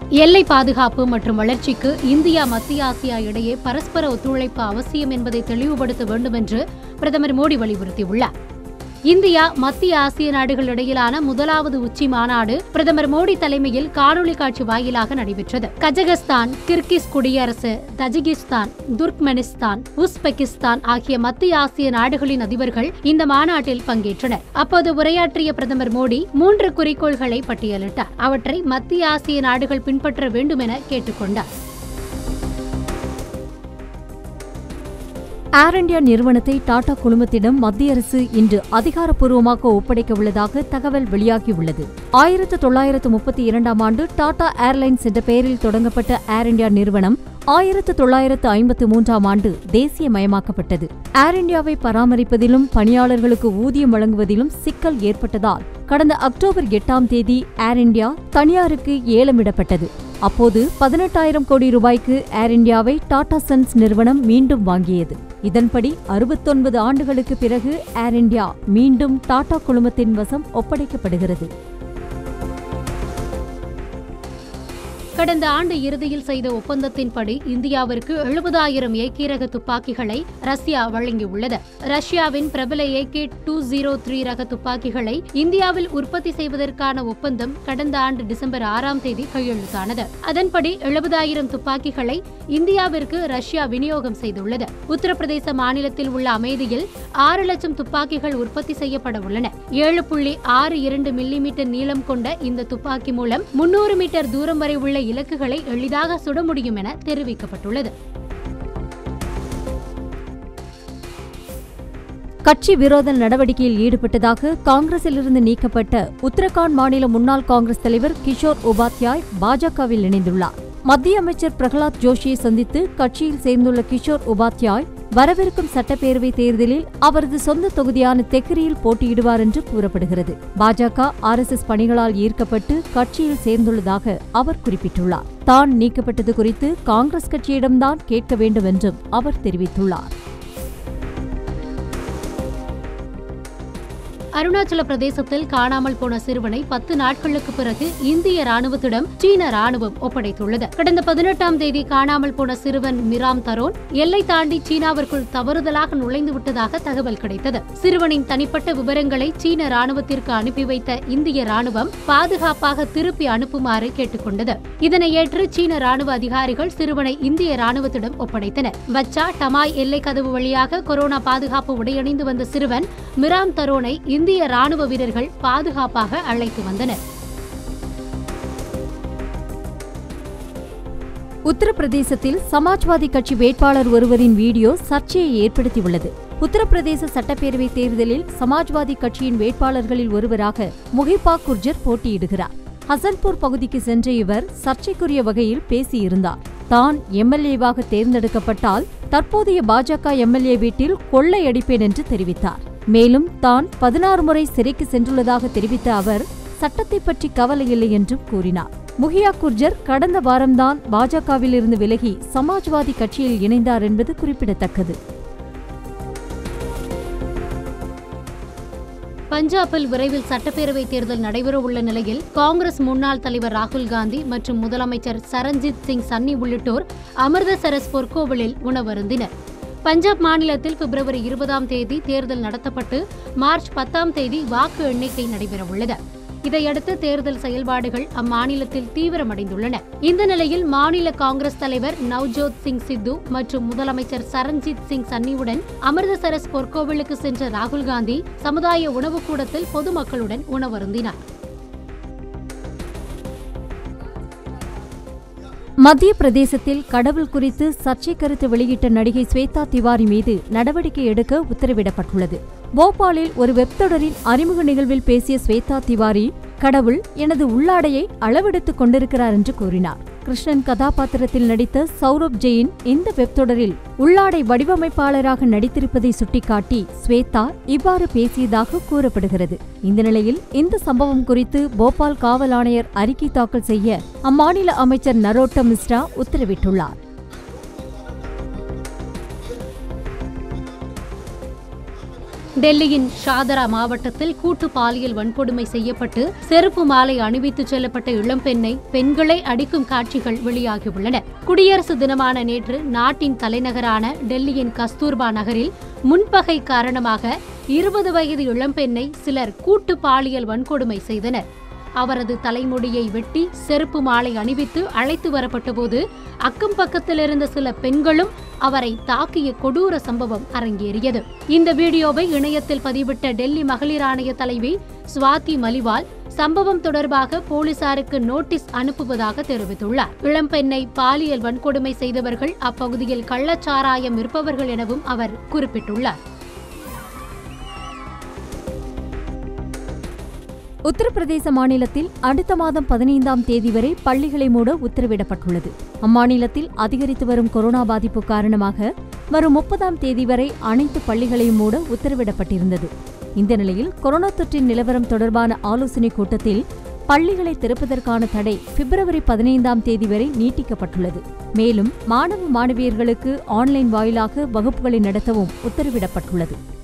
எல்லை பாதுகாப்பு மற்றும் வளர்ச்சிக்கு இந்தியா மத்திய ஆசியா இடையே பரஸ்பர ஒத்துழைப்பு அவசியம் என்பதை தெளிவுபடுத்த வேண்டும் என்று பிரதமர் மோடி வலியுறுத்தியுள்ளார் இந்தியா மத்திய ஆசிய நாடுகள் இடையிலான முதலாவது உச்சி மாநாடு பிரதமர் மோடி தலைமையில் காணொலி காட்சி வாயிலாக நடைபெற்றது கஜகஸ்தான் கிர்கிஸ் குடியரசு தஜிகிஸ்தான் துர்க்மெனிஸ்தான் உஸ்பெகிஸ்தான் ஆகிய மத்திய ஆசிய நாடுகளின் அதிபர்கள் இந்த மாநாட்டில் பங்கேற்றனர் அப்போது உரையாற்றிய பிரதமர் மோடி மூன்று குறிக்கோள்களை பட்டியலிட்டார் அவற்றை மத்திய ஆசிய நாடுகள் பின்பற்ற வேண்டும் என கேட்டுக்கொண்டார் ஏர் இந்தியா நிறுவனத்தை டாடா குழுமத்திடம் மத்திய அரசு இன்று அதிகாரப்பூர்வமாக ஒப்படைக்க உள்ளதாக தகவல் வெளியாகியுள்ளது ஆயிரத்து தொள்ளாயிரத்து முப்பத்தி இரண்டாம் ஆண்டு டாடா ஏர்லைன்ஸ் என்ற பெயரில் தொடங்கப்பட்ட ஏர் இந்தியா நிறுவனம் ஆயிரத்து தொள்ளாயிரத்து ஐம்பத்து மூன்றாம் ஆண்டு தேசியமயமாக்கப்பட்டது ஏர் இந்தியாவை பராமரிப்பதிலும் பணியாளர்களுக்கு ஊதியம் வழங்குவதிலும் சிக்கல் ஏற்பட்டதால் கடந்த அக்டோபர் எட்டாம் தேதி ஏர் இந்தியா தனியாருக்கு ஏலமிடப்பட்டது அப்போது பதினெட்டாயிரம் கோடி ரூபாய்க்கு ஏர் இந்தியாவை டாடா சன்ஸ் நிறுவனம் மீண்டும் வாங்கியது இதன்படி அறுபத்தொன்பது ஆண்டுகளுக்கு பிறகு ஏர் இந்தியா மீண்டும் டாடா குழுமத்தின் வசம் ஒப்படைக்கப்படுகிறது கடந்த ஆண்டு இறுதியில் செய்த ஒப்பந்தத்தின்படி இந்தியாவிற்கு எழுபதாயிரம் ஏகே ரக துப்பாக்கிகளை ரஷ்யா வழங்கியுள்ளது ரஷ்யாவின் பிரபல ஏகே டூ ஜீரோ த்ரீ ரக துப்பாக்கிகளை இந்தியாவில் உற்பத்தி செய்வதற்கான ஒப்பந்தம் கடந்த ஆண்டு டிசம்பர் ஆறாம் தேதி கையெழுத்தானது அதன்படி எழுபதாயிரம் துப்பாக்கிகளை இந்தியாவிற்கு ரஷ்யா விநியோகம் செய்துள்ளது உத்தரப்பிரதேச மாநிலத்தில் உள்ள அமைதியில் ஆறு லட்சம் துப்பாக்கிகள் உற்பத்தி செய்யப்பட உள்ளன ஏழு புள்ளி ஆறு இரண்டு மில்லிமீட்டர் நீளம் கொண்ட இந்த துப்பாக்கி மூலம் முன்னூறு மீட்டர் தூரம் வரை உள்ள இலக்குகளை எளிதாக சுட முடியும் என தெரிவிக்கப்பட்டுள்ளது கட்சி விரோத நடவடிக்கையில் ஈடுபட்டதாக காங்கிரசிலிருந்து நீக்கப்பட்ட உத்தரகாண்ட் மாநில முன்னாள் காங்கிரஸ் தலைவர் கிஷோர் உபாத்யாய் பாஜகவில் இணைந்துள்ளார் மத்திய அமைச்சர் பிரகலாத் ஜோஷியை சந்தித்து கட்சியில் சேர்ந்துள்ள கிஷோர் உபாத்யாய் வரவிருக்கும் சட்டப்பேரவை தேர்தலில் அவரது சொந்த தொகுதியான தெக்ரியில் போட்டியிடுவார் என்று கூறப்படுகிறது பாஜக ஆர்எஸ்எஸ் பணிகளால் ஈர்க்கப்பட்டு கட்சியில் சேர்ந்துள்ளதாக அவர் குறிப்பிட்டுள்ளார் தான் நீக்கப்பட்டது குறித்து காங்கிரஸ் கட்சியிடம்தான் கேட்க வேண்டும் என்றும் அவர் தெரிவித்துள்ளார் அருணாச்சல பிரதேசத்தில் காணாமல் போன சிறுவனை பத்து நாட்களுக்கு பிறகு இந்திய ராணுவத்திடம் சீன ராணுவம் ஒப்படைத்துள்ளது கடந்த பதினெட்டாம் தேதி காணாமல் போன சிறுவன் மிராம் தரோன் எல்லை தாண்டி சீனாவிற்குள் தவறுதலாக நுழைந்து விட்டதாக தகவல் கிடைத்தது சிறுவனின் தனிப்பட்ட விவரங்களை சீன ராணுவத்திற்கு அனுப்பி வைத்த இந்திய ராணுவம் பாதுகாப்பாக திருப்பி அனுப்புமாறு கேட்டுக்கொண்டது இதனை ஏற்று சீன ராணுவ அதிகாரிகள் சிறுவனை இந்திய ராணுவத்திடம் ஒப்படைத்தனர் பச்சா டமாய் எல்லை கதவு வழியாக கொரோனா பாதுகாப்பு உடையணிந்து வந்த சிறுவன் மிராம் தரோனை இந்திய ராணுவ வீரர்கள் பாதுகாப்பாக அழைத்து வந்தனர் உத்தரப்பிரதேசத்தில் சமாஜ்வாதி கட்சி வேட்பாளர் ஒருவரின் வீடியோ சர்ச்சையை ஏற்படுத்தியுள்ளது உத்தரப்பிரதேச சட்டப்பேரவை தேர்தலில் சமாஜ்வாதி கட்சியின் வேட்பாளர்களில் ஒருவராக முகிபா குர்ஜர் போட்டியிடுகிறார் ஹசன்பூர் பகுதிக்கு சென்ற இவர் சர்ச்சைக்குரிய வகையில் பேசியிருந்தார் தான் எம்எல்ஏவாக தேர்ந்தெடுக்கப்பட்டால் தற்போதைய பாஜக எம்எல்ஏ வீட்டில் கொள்ளையடிப்பேன் என்று தெரிவித்தார் மேலும் தான் பதினாறு முறை சிறைக்கு சென்றுள்ளதாக தெரிவித்த அவர் சட்டத்தை பற்றி கவலை இல்லை என்றும் கூறினார் முகியா குர்ஜர் கடந்த வாரம்தான் பாஜகவில் இருந்து விலகி சமாஜ்வாதி கட்சியில் இணைந்தார் என்பது குறிப்பிடத்தக்கது பஞ்சாபில் விரைவில் சட்டப்பேரவை தேர்தல் நடைபெறவுள்ள நிலையில் காங்கிரஸ் முன்னாள் தலைவர் ராகுல் காந்தி மற்றும் முதலமைச்சர் சரண்ஜித் சிங் சன்னி உள்ளிட்டோர் அமிர்தசரஸ் பொற்கோவிலில் உணவருந்தினர் பஞ்சாப் மாநிலத்தில் பிப்ரவரி இருபதாம் தேதி தேர்தல் நடத்தப்பட்டு மார்ச் பத்தாம் தேதி வாக்கு எண்ணிக்கை நடைபெறவுள்ளது இதையடுத்து தேர்தல் செயல்பாடுகள் அம்மாநிலத்தில் தீவிரமடைந்துள்ளன இந்த நிலையில் மாநில காங்கிரஸ் தலைவர் நவ்ஜோத் சிங் சித்து மற்றும் முதலமைச்சர் சரண்ஜித் சிங் சன்னியுடன் அமிர்தசரஸ் பொற்கோவிலுக்கு சென்ற ராகுல் காந்தி சமுதாய உணவுக் கூடத்தில் பொதுமக்களுடன் உணவருந்தினார் மத்திய பிரதேசத்தில் கடவுள் குறித்து சர்ச்சை கருத்து வெளியிட்ட நடிகை ஸ்வேதா திவாரி மீது நடவடிக்கை எடுக்க உத்தரவிடப்பட்டுள்ளது போபாலில் ஒரு வெப்தொடரின் அறிமுக நிகழ்வில் பேசிய ஸ்வேதா திவாரி கடவுள் எனது உள்ளாடையை அளவெடுத்துக் கொண்டிருக்கிறார் என்று கூறினார் கிருஷ்ணன் கதாபாத்திரத்தில் நடித்த சௌரப் ஜெயின் இந்த வெப்தொடரில் உள்ளாடை வடிவமைப்பாளராக நடித்திருப்பதை சுட்டிக்காட்டி ஸ்வேதா இவ்வாறு பேசியதாக கூறப்படுகிறது இந்த நிலையில் இந்த சம்பவம் குறித்து போபால் காவல் ஆணையர் அறிக்கை தாக்கல் செய்ய அம்மாநில அமைச்சர் நரோட்டம் மிஸ்ரா உத்தரவிட்டுள்ளார் டெல்லியின் ஷாதரா மாவட்டத்தில் கூட்டு பாலியல் வன்கொடுமை செய்யப்பட்டு செருப்பு மாலை அணிவித்து செல்லப்பட்ட இளம்பெண்ணை பெண்களை அடிக்கும் காட்சிகள் வெளியாகியுள்ளன குடியரசு தினமான நேற்று நாட்டின் தலைநகரான டெல்லியின் கஸ்தூர்பா நகரில் முன்பகை காரணமாக இருபது வயது இளம்பெண்ணை சிலர் கூட்டு பாலியல் வன்கொடுமை செய்தனர் அவரது தலைமுடியை வெட்டி செருப்பு மாலை அணிவித்து அழைத்து வரப்பட்டபோது அக்கம் பக்கத்தில் இருந்த சில பெண்களும் அவரை தாக்கிய கொடூர சம்பவம் அரங்கேறியது இந்த வீடியோவை இணையத்தில் பதிவிட்ட டெல்லி மகளிர் ஆணைய தலைவி சுவாதி மலிவால் சம்பவம் தொடர்பாக போலீசாருக்கு நோட்டீஸ் அனுப்புவதாக தெரிவித்துள்ளார் இளம்பெண்ணை பாலியல் வன்கொடுமை செய்தவர்கள் அப்பகுதியில் கள்ளச்சாராயம் விற்பவர்கள் எனவும் அவர் குறிப்பிட்டுள்ளார் உத்தரப்பிரதேச மாநிலத்தில் அடுத்த மாதம் பதினைந்தாம் தேதி வரை பள்ளிகளை மூட உத்தரவிடப்பட்டுள்ளது அம்மாநிலத்தில் அதிகரித்து வரும் கொரோனா பாதிப்பு காரணமாக வரும் முப்பதாம் தேதி வரை அனைத்து பள்ளிகளையும் மூட உத்தரவிடப்பட்டிருந்தது இந்த நிலையில் கொரோனா தொற்றின் நிலவரம் தொடர்பான ஆலோசனைக் கூட்டத்தில் பள்ளிகளை திறப்பதற்கான தடை பிப்ரவரி பதினைந்தாம் தேதி வரை நீட்டிக்கப்பட்டுள்ளது மேலும் மாணவ மாணவியர்களுக்கு ஆன்லைன் வாயிலாக வகுப்புகளை நடத்தவும் உத்தரவிடப்பட்டுள்ளது